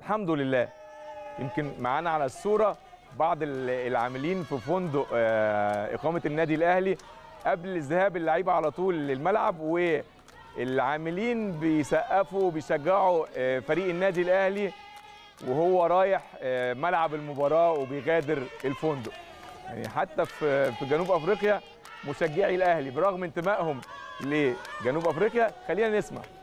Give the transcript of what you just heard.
الحمد لله يمكن معانا على الصوره بعض ال- العاملين في فندق آه، اقامه النادي الاهلي قبل ذهاب اللعيبه على طول للملعب والعاملين بيسقفوا وبيشجعوا آه، فريق النادي الاهلي وهو رايح آه، ملعب المباراه وبيغادر الفندق يعني حتى في في جنوب افريقيا مشجعي الاهلي برغم انتمائهم لجنوب افريقيا خلينا نسمع